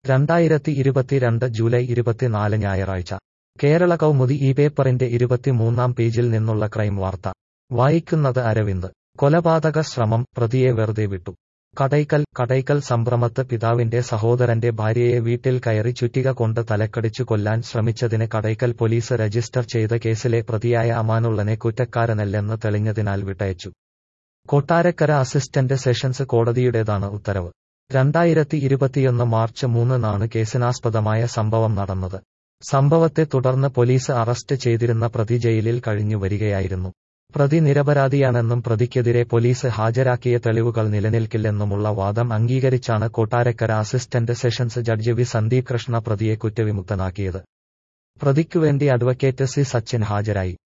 രണ്ടായിരത്തി ഇരുപത്തിരണ്ട് ജൂലൈ ഇരുപത്തിനാല് ഞായറാഴ്ച കേരള കൗമുദി ഈ പേപ്പറിന്റെ ഇരുപത്തിമൂന്നാം പേജിൽ നിന്നുള്ള ക്രൈം വാർത്ത വായിക്കുന്നത് അരവിന്ദ് കൊലപാതക ശ്രമം പ്രതിയെ വെറുതെ വിട്ടു കടയ്ക്കൽ കടയ്ക്കൽ സംഭ്രമത്ത് പിതാവിന്റെ സഹോദരന്റെ ഭാര്യയെ വീട്ടിൽ കയറി ചുറ്റിക കൊണ്ട് തലക്കടിച്ചു കൊല്ലാൻ ശ്രമിച്ചതിന് കടയ്ക്കൽ പോലീസ് രജിസ്റ്റർ ചെയ്ത കേസിലെ പ്രതിയായ അമാനുള്ളനെ കുറ്റക്കാരനല്ലെന്ന് തെളിഞ്ഞതിനാൽ വിട്ടയച്ചു കൊട്ടാരക്കര അസിസ്റ്റന്റ് സെഷൻസ് കോടതിയുടേതാണ് ഉത്തരവ് രണ്ടായിരത്തി ഇരുപത്തിയൊന്ന് മാർച്ച് മൂന്നിനാണ് കേസിനാസ്പദമായ സംഭവം നടന്നത് സംഭവത്തെ തുടർന്ന് പോലീസ് അറസ്റ്റ് ചെയ്തിരുന്ന പ്രതി ജയിലിൽ കഴിഞ്ഞു വരികയായിരുന്നു പ്രതി നിരപരാധിയാണെന്നും പ്രതിക്കെതിരെ പോലീസ് ഹാജരാക്കിയ തെളിവുകൾ നിലനിൽക്കില്ലെന്നുമുള്ള വാദം അംഗീകരിച്ചാണ് Kottarakkara assistant sessions judge V Sandeep Krishna പ്രതിയെ കുറ്റവിമുക്തനാക്കിയത് പ്രതിക്കുവേണ്ടി അഡ്വക്കേറ്റ് സി സച്ചിൻ ഹാജരായി